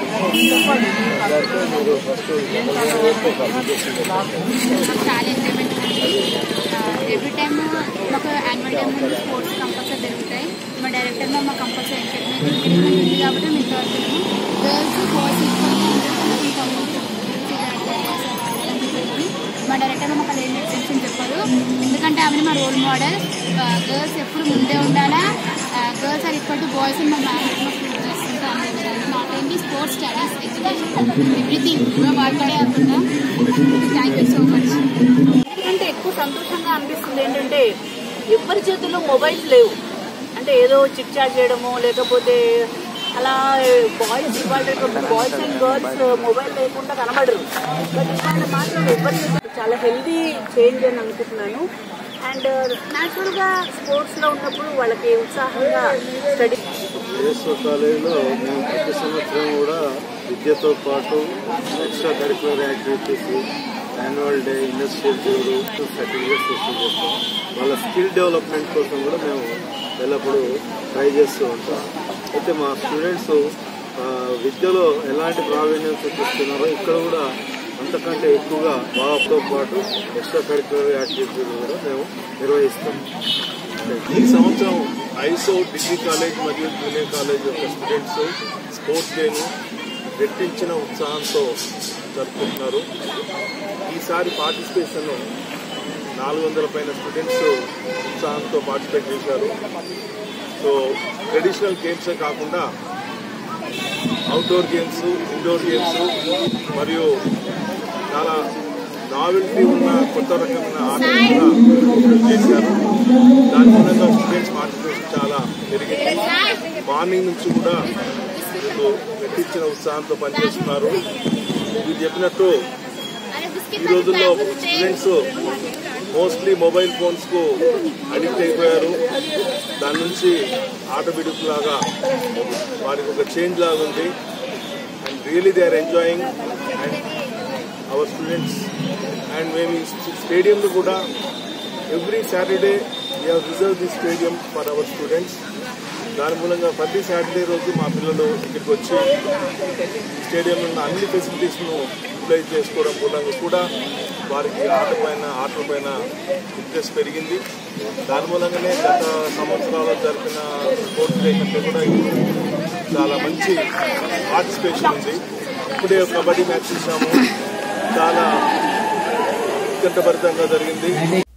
చాలా enjoyment every time మాకు annual time ముందు స్పోర్ట్స్ కంపల్సరీ జరుగుతాయి మా డైరెక్టర్ మా కంపల్సరీ ఎంకరేజ్మెంట్ ఉంది కాబట్టి మేము ఇంతవరకు గర్ల్స్ బాయ్స్ మా డైరెక్టర్ మాకు అలా ఏం ఎక్స్టెన్షన్ చెప్పారు ఎందుకంటే ఆమె మా రోల్ మోడల్ గర్ల్స్ ఎప్పుడు ముందే ఉండాలా girls are equal to boys మా మేనేజ్మెంట్ చేస్తుంటాం మాకేంటి స్పోర్ట్స్ స్టడీస్ ఎడ్యుకేషన్ ఎవ్రీథింగ్ వాళ్ళకడే అవుతుందా థ్యాంక్ యూ సో మచ్ ఎందుకంటే ఎక్కువ సంతోషంగా అనిపిస్తుంది ఏంటంటే ఎవరి చేతుల్లో మొబైల్స్ లేవు అంటే ఏదో చిట్ చాట్ చేయడమో లేకపోతే అలా బాయ్స్ ఇవాళ బాయ్స్ అండ్ గర్ల్స్ మొబైల్ లేకుండా కనబడరు బట్ ఇవాళ మాత్రం ఎవరి చేతుల్లో చాలా హెల్దీ చేంజ్ అని అనుకుంటున్నాను అండ్ న్యాచురల్గా స్పోర్ట్స్లో ఉన్నప్పుడు వాళ్ళకి ఉత్సాహంగా స్టడీ ఏఎస్ఓ కాలేజీలో మేము ప్రతి సంవత్సరం కూడా విద్యతో పాటు extra curricular activities annual day industrial tour certificates issue చేస్తాం వాళ్ళ స్కిల్ డెవలప్మెంట్ కోసం కూడా మేము ఎల్లప్పుడూ ట్రై చేస్తూ ఉంటాం అయితే మా స్టూడెంట్స్ ఆ, విద్యలో ఎలాంటి ప్రావీణ్యం చూపిస్తున్నారో ఇక్కడ కూడా అంతకంటే ఎక్కువగా బాబుతో పాటు ఎక్స్ట్రా కరికులర్ యాక్టివిటీస్ కూడా మేము నిర్వహిస్తాం ఈ సంవత్సరం ఐసో డిగ్రీ కాలేజ్ మరియు జూనియర్ కాలేజ్ యొక్క స్టూడెంట్స్ స్పోర్ట్స్ డేను రెట్టించిన ఉత్సాహంతో జరుపుకుంటున్నారు ఈసారి పార్టిసిపేషన్ నాలుగు వందల పైన స్టూడెంట్స్ ఉత్సాహంతో పార్టిసిపేట్ చేశారు సో ట్రెడిషనల్ గేమ్సే కాకుండా అవుట్డోర్ గేమ్స్ ఇండోర్ గేమ్స్ మరియు చాలా నావెల్టీ ఉన్న కొత్త రకమైన ఆటలు కూడా చేశారు దాని మూలంగా స్టూడెంట్స్ పార్టిసిపేషన్ చాలా పెరిగింది మార్నింగ్ నుంచి కూడా వీళ్ళు రెట్టించిన ఉత్సాహంతో పనిచేస్తున్నారు మీరు చెప్పినట్టు ఈ రోజుల్లో స్టూడెంట్స్ మోస్ట్లీ మొబైల్ ఫోన్స్ కు అడిక్ట్ అయిపోయారు దాని నుంచి ఆట లాగా వారికి ఒక చేంజ్ లాగా ఉంది and really they are enjoying and our students and మేము ఈ స్టేడియంలో కూడా every Saturday we have reserve the stadium for our students దాని మూలంగా ప్రతి సాటర్డే రోజు మా పిల్లలు ఇక్కడికి వచ్చి స్టేడియంలో ఉన్న అన్ని ఫెసిలిటీస్ను యూటిలైజ్ చేసుకోవడం మూలంగా కూడా వారికి ఆట పైన ఆటల పైన ఇంట్రెస్ట్ పెరిగింది దాని మూలంగానే గత సంవత్సరాల్లో జరిపిన స్పోర్ట్స్ డే కంటే కూడా ఇప్పుడు చాలా మంచి పార్టిసిపేషన్ ఉంది ఇప్పుడే కబడ్డీ మ్యాచ్ చూసాము చాలా ఉత్కంఠభరితంగా జరిగింది